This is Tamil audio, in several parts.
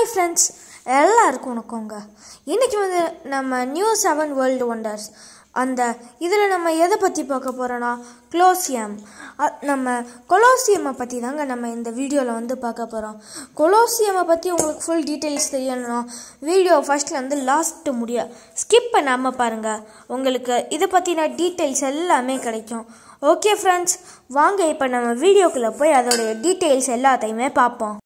ஹாய் ஃப்ரெண்ட்ஸ் எல்லாருக்கும் வணக்கங்க இன்றைக்கி வந்து நம்ம நியூ செவன் வேர்ல்டு ஒண்டர்ஸ் அந்த இதில் நம்ம எதை பற்றி பார்க்க போகிறோன்னா கொலோசியம் அ- நம்ம கொலோசியமை பற்றி தாங்க நம்ம இந்த வீடியோவில் வந்து பார்க்க போகிறோம் கொலோசியமை பற்றி உங்களுக்கு ஃபுல் டீட்டெயில்ஸ் தெரியணும்னா வீடியோ ஃபஸ்ட்லேருந்து லாஸ்ட்டு முடிய ஸ்கிப் பண்ணாமல் பாருங்கள் உங்களுக்கு இதை பற்றின டீட்டெயில்ஸ் எல்லாமே கிடைக்கும் ஓகே ஃப்ரெண்ட்ஸ் வாங்க இப்போ நம்ம வீடியோக்குள்ளே போய் அதோடைய டீட்டெயில்ஸ் எல்லாத்தையுமே பார்ப்போம்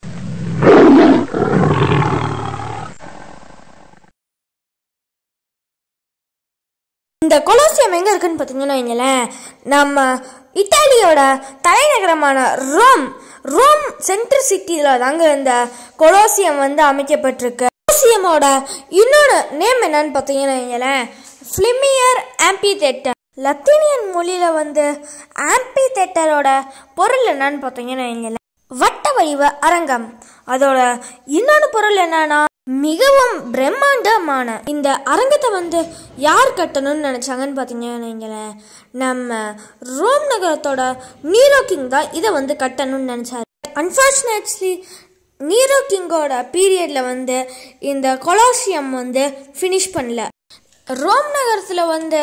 இந்த கொலோசியம் எங்கே இருக்குன்னு பார்த்தீங்கன்னா வைங்களேன் நம்ம இத்தாலியோட தலைநகரமான ரோம் ரோம் சென்ட்ரல் சிட்டியில் தாங்க இந்த கொலோசியம் வந்து அமைக்கப்பட்டிருக்கு கொலோசியமோட இன்னொரு நேம் என்னன்னு பார்த்தீங்கன்னா வைங்களேன் ஃபிலிமியர் ஆம்பி தேட்டர் லத்தீனியன் மொழியில் வந்து ஆம்பி தேட்டரோட பொருள் என்னன்னு பார்த்தீங்கன்னா வைங்களேன் வட்ட வடிவ அரங்கம் அதோட இன்னொரு பொருள் என்னன்னா மிகவும் பிரம்மாண்டமான இந்த அரங்கத்தை வந்து யார் கட்டணும்னு நினைச்சாங்கன்னு பார்த்தீங்கன்னு வைங்களேன் நம்ம ரோம் நகரத்தோட நீரோ கிங் தான் இதை வந்து கட்டணும்னு நினைச்சாரு அன்ஃபார்ச்சுனேட்லி நீரோ கிங்கோட பீரியட்ல வந்து இந்த கொலோசியம் வந்து ஃபினிஷ் பண்ணல ரோம் நகரத்தில் வந்து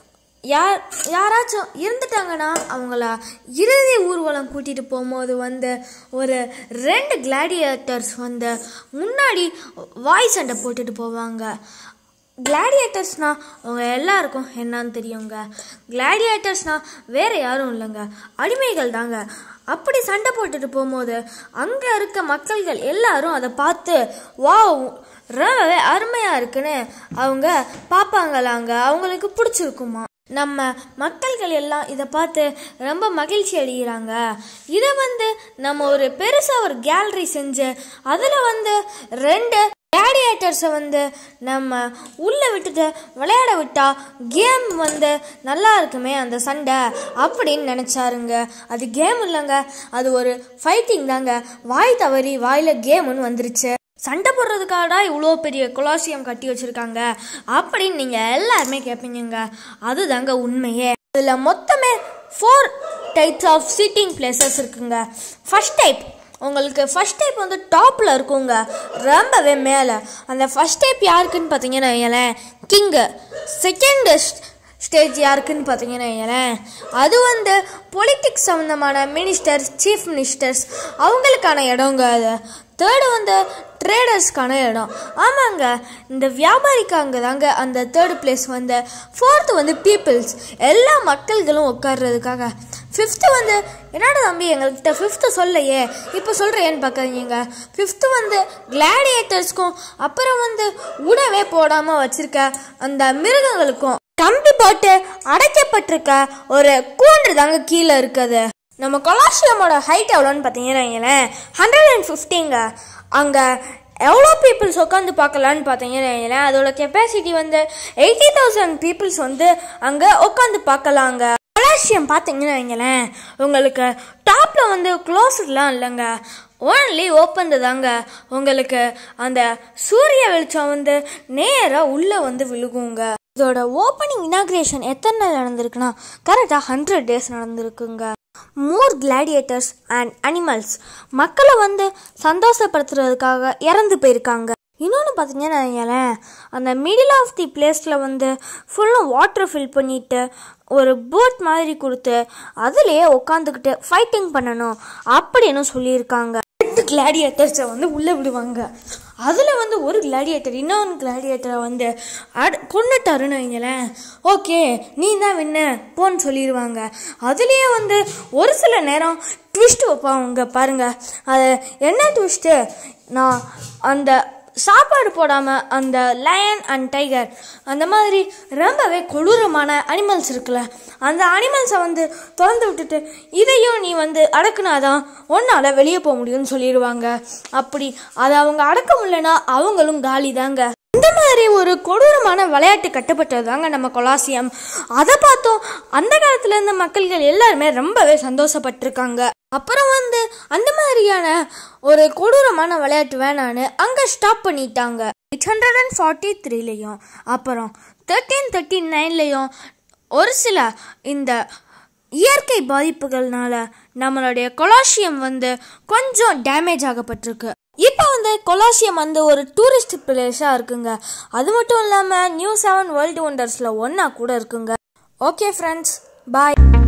யார் யாராச்சும் இருந்துட்டாங்கன்னா அவங்கள இறுதி ஊர்வலம் கூட்டிகிட்டு போகும்போது வந்து ஒரு ரெண்டு கிளாடியேட்டர்ஸ் வந்து முன்னாடி வாய் சண்டை போட்டுட்டு போவாங்க கிளாடியேட்டர்ஸ்னா அவங்க எல்லாருக்கும் என்னன்னு தெரியுங்க கிளாடியேட்டர்ஸ்னா வேற யாரும் இல்லைங்க அடிமைகள் தாங்க அப்படி சண்டை போட்டுட்டு போகும்போது அங்கே இருக்க மக்கள்கள் எல்லாரும் அதை பார்த்து வாவ் ரொம்பவே அருமையாக இருக்குன்னு அவங்க பார்ப்பாங்களாங்க அவங்களுக்கு பிடிச்சிருக்குமா நம்ம மக்கள்கள் எல்லாம் இதை பார்த்து ரொம்ப மகிழ்ச்சி அடைகிறாங்க இதை வந்து நம்ம ஒரு பெருசாக ஒரு கேலரி செஞ்சு அதில் வந்து ரெண்டு கிளாடியேட்டர்ஸை வந்து நம்ம உள்ளே விட்டுட்டு விளையாட விட்டா கேம் வந்து நல்லா இருக்குமே அந்த சண்டை அப்படின்னு நினச்சாருங்க அது கேம் இல்லைங்க அது ஒரு ஃபைட்டிங் தாங்க வாய் தவறி வாயில் கேம்னு வந்துருச்சு சண்டை போடுறதுக்காகடா இவ்வளோ பெரிய கொலாசியம் கட்டி வச்சுருக்காங்க அப்படின்னு நீங்கள் எல்லாருமே கேட்பீங்கங்க அதுதாங்க உண்மையே இதில் மொத்தமே four types of seating places இருக்குங்க ஃபர்ஸ்ட் டைப் உங்களுக்கு ஃபர்ஸ்ட் டைப் வந்து டாப்பில் இருக்குங்க ரொம்பவே மேலே அந்த ஃபர்ஸ்ட் டைப் யாருக்குன்னு பார்த்தீங்கன்னா வைங்களேன் கிங்கு செகண்ட் ஸ்டேஜ் யாருக்குன்னு பார்த்தீங்கன்னா வைங்களேன் அது வந்து பொலிட்டிக்ஸ் சம்மந்தமான மினிஸ்டர்ஸ் சீஃப் மினிஸ்டர்ஸ் அவங்களுக்கான இடங்க அது தேர்டு வந்து ட்ரேடர்ஸ்க்கான இடம் ஆமாங்க இந்த வியாபாரிக்காங்க தாங்க அந்த தேர்டு பிளேஸ் வந்து ஃபோர்த்து வந்து பீப்புள்ஸ் எல்லா மக்கள்களும் உட்கார்றதுக்காக ஃபிஃப்த்து வந்து என்னடா தம்பி எங்கள்கிட்ட ஃபிஃப்த்து சொல்லையே இப்போ சொல்கிறேன்னு பார்க்காதீங்க ஃபிஃப்த்து வந்து கிளாடியேட்டர்ஸ்க்கும் அப்புறம் வந்து உணவே போடாமல் வச்சிருக்க அந்த மிருகங்களுக்கும் கம்பி போட்டு அடைக்கப்பட்டிருக்க ஒரு கூண்டு தாங்க கீழே இருக்குது நம்ம கொலாசியமோட ஹைட் எவ்வளோன்னு பார்த்தீங்கன்னா வைங்களேன் ஹண்ட்ரட் அண்ட் ஃபிஃப்டிங்க அங்கே எவ்வளோ பீப்புள்ஸ் உட்காந்து பார்க்கலான்னு பார்த்தீங்கன்னா வைங்களேன் அதோட கெப்பாசிட்டி வந்து எயிட்டி தௌசண்ட் பீப்புள்ஸ் வந்து அங்கே உட்காந்து பார்க்கலாங்க கொலாசியம் பார்த்தீங்கன்னா வைங்களேன் உங்களுக்கு டாப்பில் வந்து க்ளோஸ்லாம் இல்லைங்க ஓன்லி ஓப்பன் தாங்க உங்களுக்கு அந்த சூரிய வெளிச்சம் வந்து நேராக உள்ளே வந்து விழுகுங்க இதோட ஓப்பனிங் இனாக்ரேஷன் எத்தனை நாள் நடந்திருக்குன்னா கரெக்டாக ஹண்ட்ரட் டேஸ் நடந்திருக்குங்க மோர் கிளாடியேட்டர்ஸ் அண்ட் அனிமல்ஸ் மக்களை வந்து சந்தோஷப்படுத்துறதுக்காக இறந்து போயிருக்காங்க இன்னொன்று பார்த்தீங்கன்னா வைங்களேன் அந்த மிடில் ஆஃப் தி பிளேஸில் வந்து ஃபுல்லும் வாட்டர் ஃபில் பண்ணிட்டு ஒரு போட் மாதிரி கொடுத்து அதுலேயே உட்காந்துக்கிட்டு ஃபைட்டிங் பண்ணணும் அப்படின்னு சொல்லியிருக்காங்க ரெண்டு கிளாடியேட்டர்ஸை வந்து உள்ளே விடுவாங்க அதில் வந்து ஒரு கிளாடியேட்டர் இன்னொன்று கிளாடியேட்டரை வந்து அட் கொண்டுட்டாருன்னு வைங்களேன் ஓகே நீ தான் வின்ன போன்னு சொல்லிடுவாங்க அதுலேயே வந்து ஒரு சில நேரம் ட்விஸ்ட் வைப்பாங்க பாருங்க அது என்ன ட்விஸ்ட்டு நான் அந்த சாப்பாடு போடாமல் அந்த லயன் அண்ட் டைகர் அந்த மாதிரி ரொம்பவே கொடூரமான அனிமல்ஸ் இருக்குல்ல அந்த அனிமல்ஸை வந்து திறந்து விட்டுட்டு இதையும் நீ வந்து அடக்குனாதான் உன்னால் வெளியே போக முடியும்னு சொல்லிடுவாங்க அப்படி அதை அவங்க அடக்க முடியலனா அவங்களும் காலி தாங்க இந்த மாதிரி ஒரு கொடூரமான விளையாட்டு கட்டப்பட்டது தாங்க நம்ம கொலாசியம் அதை பார்த்தோம் அந்த காலத்துல இருந்த மக்கள்கள் எல்லாருமே ரொம்பவே சந்தோஷப்பட்டிருக்காங்க அப்புறம் வந்து அந்த மாதிரியான ஒரு கொடூரமான விளையாட்டு வேணான்னு அங்கே ஸ்டாப் பண்ணிட்டாங்க எயிட் ஹண்ட்ரட் அண்ட் ஃபார்ட்டி த்ரீலையும் அப்புறம் தேர்ட்டீன் தேர்ட்டி நைன்லையும் ஒரு சில இந்த இயற்கை பாதிப்புகள்னால நம்மளுடைய கொலாசியம் வந்து கொஞ்சம் டேமேஜ் ஆகப்பட்டிருக்கு இப்போ வந்து கொலாசியம் வந்து ஒரு டூரிஸ்ட் பிளேஸாக இருக்குங்க அது மட்டும் இல்லாமல் நியூ செவன் வேர்ல்டு ஒண்டர்ஸில் ஒன்றா கூட இருக்குங்க ஓகே ஃப்ரெண்ட்ஸ் பாய்